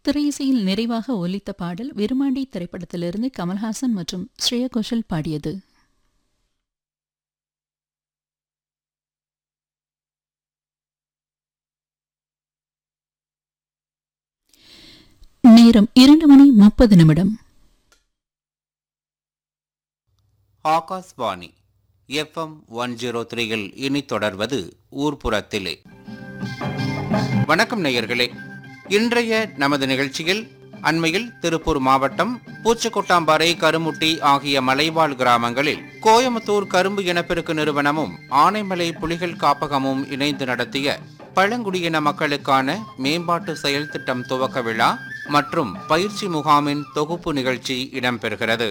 திரையிசையில் நிறைவாக ஒலித்த பாடல் விருமாண்டி திரைப்படத்திலிருந்து கமல்ஹாசன் மற்றும் ஸ்ரேயா கோஷல் பாடியது நேரம் இரண்டு மணி முப்பது நிமிடம் ஆகாஷ்வாணி எஃப்எம் ஒன் ஜீரோ த்ரீயில் இனி தொடர்வது ஊர்ப்புறத்திலே வணக்கம் நேயர்களே இன்றைய நமது நிகழ்ச்சியில் அண்மையில் திருப்பூர் மாவட்டம் பூச்சக்கொட்டாம்பாறை கருமுட்டி ஆகிய மலைவாழ் கிராமங்களில் கோயமுத்தூர் கரும்பு இனப்பெருக்கு நிறுவனமும் ஆனைமலை புலிகள் காப்பகமும் இணைந்து நடத்திய பழங்குடியின மக்களுக்கான மேம்பாட்டு செயல் திட்டம் துவக்க விழா மற்றும் பயிற்சி முகாமின் தொகுப்பு நிகழ்ச்சி இடம்பெறுகிறது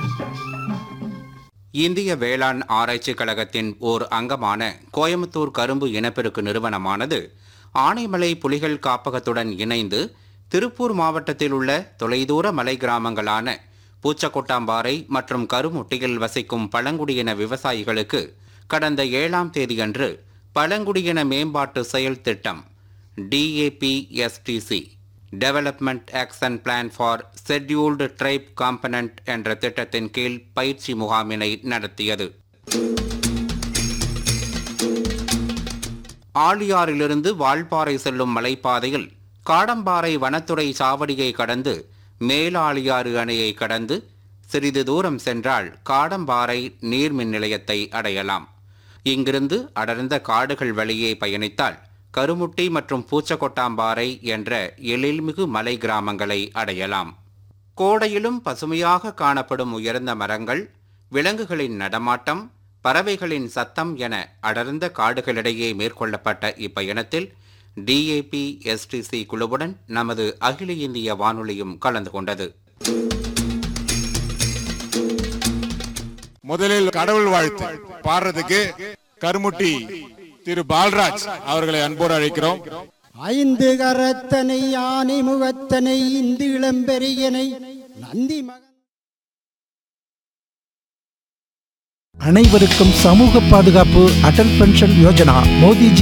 இந்திய வேளாண் ஆராய்ச்சிக் கழகத்தின் ஓர் அங்கமான கோயமுத்தூர் கரும்பு இனப்பெருக்கு நிறுவனமானது ஆனைமலை புலிகள் காப்பகத்துடன் இணைந்து திருப்பூர் மாவட்டத்தில் உள்ள தொலைதூர மலை கிராமங்களான பூச்சக்கொட்டாம்பாறை மற்றும் கருமுட்டியில் வசிக்கும் பழங்குடியின விவசாயிகளுக்கு கடந்த ஏழாம் தேதியன்று பழங்குடியின மேம்பாட்டு செயல் திட்டம் TAPSTC development action plan for scheduled tribe component என்ற திட்டத்தின் கீழ் பயிற்சி முகாமினை நடத்தியது ஆழியாறிலிருந்து வால்பாறை செல்லும் மலைப்பாதையில் காடம்பாறை வனத்துறை சாவடியை கடந்து மேலாழியாறு அணையை கடந்து சிறிது தூரம் சென்றால் காடம்பாறை நீர்மின் நிலையத்தை அடையலாம் இங்கிருந்து அடர்ந்த காடுகள் வழியே பயணித்தால் கருமுட்டி மற்றும் பூச்சக்கொட்டாம்பாறை என்ற எழில்மிகு மலை கிராமங்களை அடையலாம் கோடையிலும் பசுமையாக காணப்படும் உயர்ந்த மரங்கள் விலங்குகளின் நடமாட்டம் பறவைகளின் சத்தம் என அடர்ந்த காடுகளிடையே மேற்கொள்ளப்பட்ட இப்பயணத்தில் டிஏபி எஸ்டிசி குழுவுடன் நமது அகில இந்திய வானொலியும் கலந்து கொண்டது முதலில் கடவுள் வாழ்த்து பாடுறதுக்கு கருமுட்டி திரு பால்ராஜ் அவர்களை அன்போடு அழைக்கிறோம் ஐந்து கரத்தனை யானை முகத்தனை இந்து இளம்பெரியனை நந்தி மகன் அனைவருக்கும் சமூக பாதுகாப்பு அடல் பென்ஷன் யோஜனா மோடிஜி